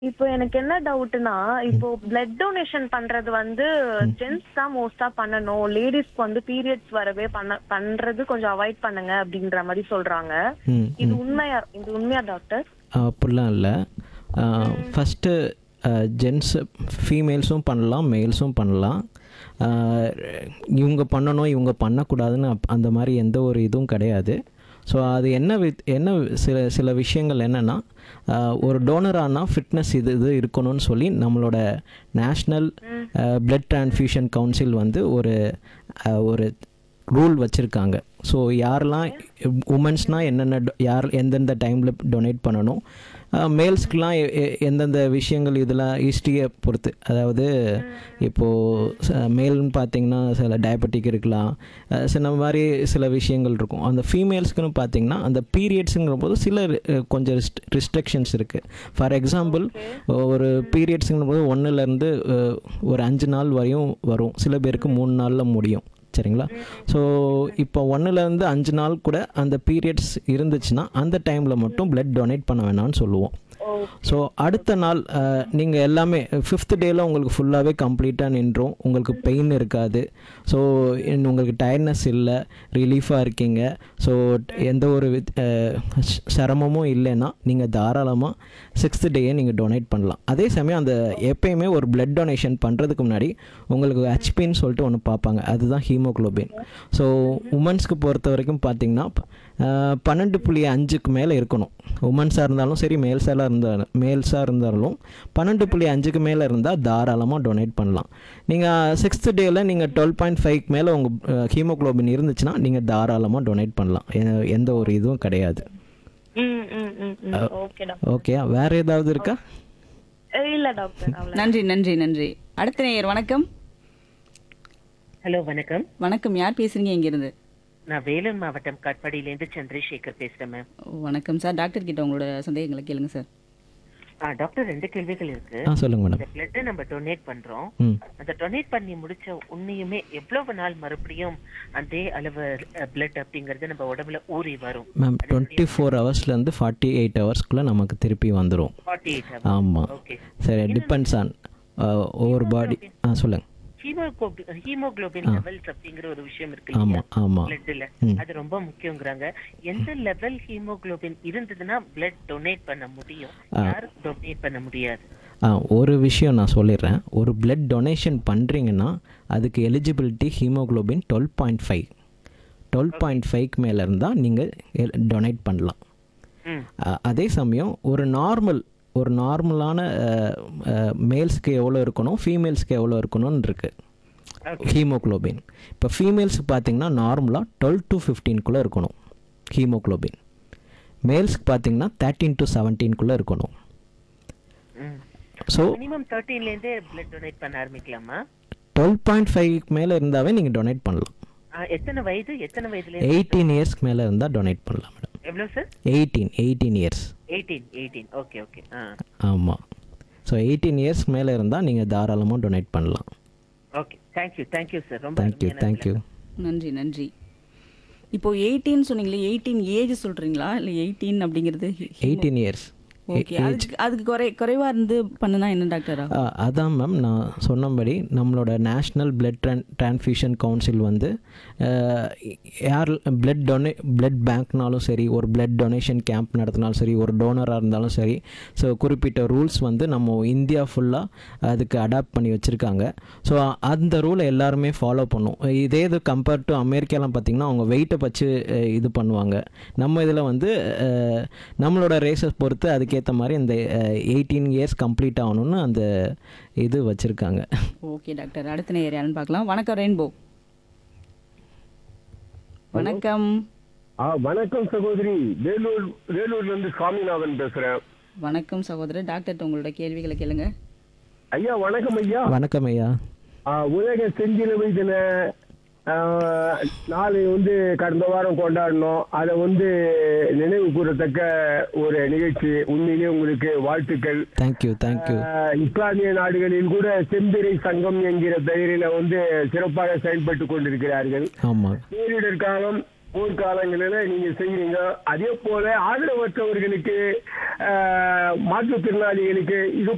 இப்போ எனக்கு என்ன டவுட்னா இப்போ பிளட் டொனேஷன் பண்றது வந்து ஜென்ஸ் தான் மோஸ்டா பண்ணணும் லேடிஸ்க்கு வந்து பீரியட்ஸ் வரவே பண்ண பண்றது கொஞ்சம் அவாய்ட் பண்ணுங்க அப்படின்ற மாதிரி சொல்றாங்க ம் இது உண்மையா இது உண்மையா டாக்டர் அப்படிலாம் இல்லை ஃபஸ்ட்டு ஜென்ஸ் ஃபீமேல்ஸும் பண்ணலாம் மேல்ஸும் பண்ணலாம் ஆஹ் இவங்க பண்ணணும் இவங்க பண்ணக்கூடாதுன்னு அப்- அந்த மாதிரி எந்த ஒரு இதுவும் கிடையாது ஸோ அது என்ன வித் என்ன சில சில விஷயங்கள் என்னென்னா ஒரு டோனர் ஆனால் ஃபிட்னஸ் இது இது இருக்கணும்னு சொல்லி நம்மளோட நேஷ்னல் பிளட் டிரான்ஃபியூஷன் கவுன்சில் வந்து ஒரு ஆஹ் ஒரு ரூல் வச்சுருக்காங்க ஸோ யாரெல்லாம் உமன்ஸ்னால் என்னென்ன do- யார் எந்தெந்த டைமில் டொனேட் பண்ணணும் மேல்ஸ்க்கெலாம் எந்தெந்த விஷயங்கள் இதெல்லாம் ஹிஸ்ட்ரியை பொறுத்து அதாவது இப்போது மேல்னு பார்த்தீங்கன்னா சில டயபெட்டிக் இருக்கலாம் அஹ் சில மாதிரி சில விஷயங்கள் இருக்கும் அந்த ஃபீமேல்ஸ்க்குன்னு பார்த்தீங்கன்னா அந்த பீரியட்ஸுங்கிற போது சில அஹ், கொஞ்சம் ரிஸ்ட்ரிக்ஷன்ஸ் இருக்குது ஃபார் எக்ஸாம்பிள் ஒரு பீரியட்ஸுங்கிற போது ஒன்றுலேருந்து ஒரு அஞ்சு நாள் வரையும் வரும் சில பேருக்கு மூணு நாளில் முடியும் சரிங்களா ஸோ இப்போ ஒன்றுலேருந்து அஞ்சு நாள் கூட அந்த பீரியட்ஸ் இருந்துச்சுன்னா அந்த டைமில் மட்டும் பிளட் டொனேட் பண்ண வேணாம்னு சொல்லுவோம் ஸோ அடுத்த நாள் நீங்கள் எல்லாமே ஃபிஃப்த் டேயில் உங்களுக்கு ஃபுல்லாகவே கம்ப்ளீட்டாக நின்றோம் உங்களுக்கு பெயின் இருக்காது ஸோ உங்களுக்கு டயர்ட்னஸ் இல்லை ரிலீஃபாக இருக்கீங்க ஸோ எந்த ஒரு வித்- அஹ், சி- சிரமமும் இல்லைன்னா நீங்கள் தாராளமாக சிக்ஸ்த் டேயே நீங்கள் டொனேட் பண்ணலாம் அதே சமயம் அந்த எப்பயுமே ஒரு பிளட் டொனேஷன் பண்ணுறதுக்கு முன்னாடி உங்களுக்கு ஹெச்பின்னு சொல்லிட்டு ஒன்று பார்ப்பாங்க அதுதான் ஹீமோகுளோபின் ஸோ உமன்ஸ்க்கு பொறுத்த வரைக்கும் பார்த்தீங்கன்னா அஹ், பன்னெண்டு புள்ளி அஞ்சுக்கு மேலே இருக்கணும் உமன்ஸாக இருந்தாலும் சரி மேல்ஸாக இருந்தாலும் மேல்ஸாக இருந்தாலும் பன்னெண்டு புள்ளி அஞ்சுக்கு மேலே இருந்தால் தாராளமாக டொனேட் பண்ணலாம் நீங்கள் சிக்ஸ்த் டேயில் நீங்கள் டுவெல் பாயிண்ட் ஃபைவ்க்கு மேலே உங்கள் ஹீமோகுளோபின் இருந்துச்சுன்னா நீங்கள் தாராளமாக டொனேட் பண்ணலாம் எ- எந்த ஒரு இதுவும் கிடையாது ம் ம் ம் ம் ஓகே டாக்டர் ஓகே வேறு ஏதாவது இருக்கா அஹ் இல்ல டாக்டர் அவ்வளவு நன்றி நன்றி நன்றி அடுத்த நேயர் வணக்கம் ஹலோ வணக்கம் வணக்கம் யார் பேசுறீங்க இங்கிருந்து நான் வேலூர் மாவட்டம் காட்பாடியிலேருந்து சந்திரசேகர் பேசுறேன் மேம் வணக்கம் சார் டாக்டர் கிட்ட உங்களோட சந்தேகங்களை கேளுங்க சார் ஆ, டாக்டர் ரெண்டு கேள்விகள் இருக்கு ஆ சொல்லுங்கள் மேடம் இந்த பிளட் நம்ம டொனேட் பண்றோம் ம் அந்த டொனேட் பண்ணி முடிச்ச உண்மையுமே எவ்வளவு நாள் மறுபடியும் அதே அளவு பிளட் அப்படிங்கறது நம்ம உடம்புல ஊறி வரும் மேம் டுவெண்ட்டி ஃபோர் ஹவர்ஸ்லேருந்து ஃபார்ட்டி எயிட் ஹவர்ஸ்க்குள்ளே நமக்கு திருப்பி வந்துடும் ஃபார்ட்டி எயிட் ஆமாம் ஓகே சரி டிபெண்ட்ஸ் ஆன் ஒவ்வொரு பாடி ஆ சொல்லுங்கள் ஹீமோகுளோபின் லெவல்ஸ் அப்படிங்கிற ஒரு விஷயம் இருக்கு ஆமாம் ஆமாம் பிளட்ல அது ரொம்ப முக்கியங்கிறாங்க எந்த லெவல் ஹீமோகுளோபின் இருந்ததுன்னா பிளட் டொனேட் பண்ண முடியும் யாருக்கு டொனேட் பண்ண முடியாது ஆ ஒரு விஷயம் நான் சொல்லிடுறேன் ஒரு பிளட் டொனேஷன் பண்ணுறீங்கன்னா அதுக்கு eligibility haemoglobin twelve point five twelve point ஃபைவ்க்கு மேலே இருந்தால் நீங்கள் டொனேட் பண்ணலாம் ம் அ- அதே சமயம் ஒரு நார்மல் ஒரு நார்மலான மேல்ஸ்க்கு எவ்வளோ இருக்கணும் ஃபீமேல்ஸ்க்கு எவ்வளோ இருக்கணும்னு இருக்குது ஹீமோகுளோபின் இப்போ ஃபீமேல்ஸுக்கு பார்த்தீங்கன்னா நார்மலாக டுவெல் டு ஃபிஃப்டீன்குள்ளே இருக்கணும் ஹீமோகுளோபின் மேல்ஸ்க்கு பார்த்தீங்கன்னா தேர்ட்டீன் டு செவன்டீன்குள்ளே இருக்கணும் ம் ஸோ மினிமம் தேர்ட்டீன்ல இருந்தே பிளட் டொனேட் பண்ண ஆரம்பிக்கலாமா டுவெல் பாயிண்ட் ஃபைவ்க்கு மேலே இருந்தாவே நீங்கள் டொனேட் பண்ணலாம் ஆ, எத்தனை வயது எத்தனை வயதுல எயிட்டீன் இயர்ஸ்க்கு மேலே இருந்தால் டொனேட் பண்ணலாம் மேடம் எவ்வளவு sir eighteen eighteen years eighteen eighteen okay okay ஆ ஆமாம் ஸோ எயிட்டீன் இயர்ஸ்க்கு மேலே இருந்தால் நீங்கள் தாராளமாக டொனேட் பண்ணலாம் ஓகே தேங்க்யூ தேங்க்யூ சார் ரொம்ப தேங்க்யூ அருமையான தேங்க்யூ நன்றி நன்றி இப்போ எயிட்டீன் சொன்னீங்களே எயிட்டீன் ஏஜ் சொல்றீங்களா இல்லை எயிட்டீன் அப்படிங்கிறது எயிட்டீன் இயர்ஸ் ஓகே அதுக்கு அதுக்கு குறை குறைவா இருந்து பண்ணுனா என்ன டாக்டரா ஆ, அதான் மேம் நான் சொன்னபடி நம்மளோட நேஷ்னல் பிளட் ட்ரான் டிரான்ஃபியூஷன் கவுன்சில் வந்து அஹ், யார் பிளட் டொனே பிளட் பேங்க்னாலும் சரி ஒரு பிளட் டொனேஷன் கேம்ப் நடத்தினாலும் சரி ஒரு டோனராக இருந்தாலும் சரி ஸோ குறிப்பிட்ட ரூல்ஸ் வந்து நம்ம இந்தியா ஃபுல்லாக அதுக்கு அடாப்ட் பண்ணி வச்சுருக்காங்க ஸோ அந்த ரூலை எல்லாருமே ஃபாலோ பண்ணும் இதே இது கம்பேர்ட் டு அமெரிக்காலாம் பார்த்திங்கன்னா அவங்க வெயிட்டை வச்சு அஹ், இது பண்ணுவாங்க நம்ம இதில் வந்து அஹ், நம்மளோட ரேஸஸ் பொறுத்து அதுக்கேற்ற மாதிரி இந்த எயிட்டீன் இயர்ஸ் கம்ப்ளீட் ஆகணும்னு அந்த இது வச்சுருக்காங்க ஓகே டாக்டர் அடுத்த நேயர் யாருன்னு பார்க்கலாம் வணக்கம் ரெயின்போ வணக்கம் ஆ வணக்கம் சகோதரி வேலூர் வேலூர்ல இருந்து சுவாமிநாதன் பேசுறேன் வணக்கம் சகோதரர் டாக்டர் உங்களோட கேள்விகளை கேளுங்க ஐயா வணக்கம் ஐயா வணக்கம் ஐயா ஆ, உலக செஞ்சிலுவை தின ஆ, நாளை வந்து கடந்த வாரம் கொண்டாடினோம் அதை வந்து நினைவு கூறத்தக்க ஒரு நிகழ்ச்சி உண்மையிலேயே உங்களுக்கு வாழ்த்துக்கள் தேங்க்யூ தேங்க்யூ ஆ, இஸ்லாமிய நாடுகளில் கூட செம்பிறை சங்கம் என்கிற பெயரில வந்து சிறப்பாக செயல்பட்டு கொண்டிருக்கிறார்கள் ஆமாம் பேரிடர் காலம் போர்க்காலங்களில் நீங்க செய்யறீங்க அதே போல ஆதரவற்றவர்களுக்கு ஆஹ், மாற்றுத்திறனாளிகளுக்கு இது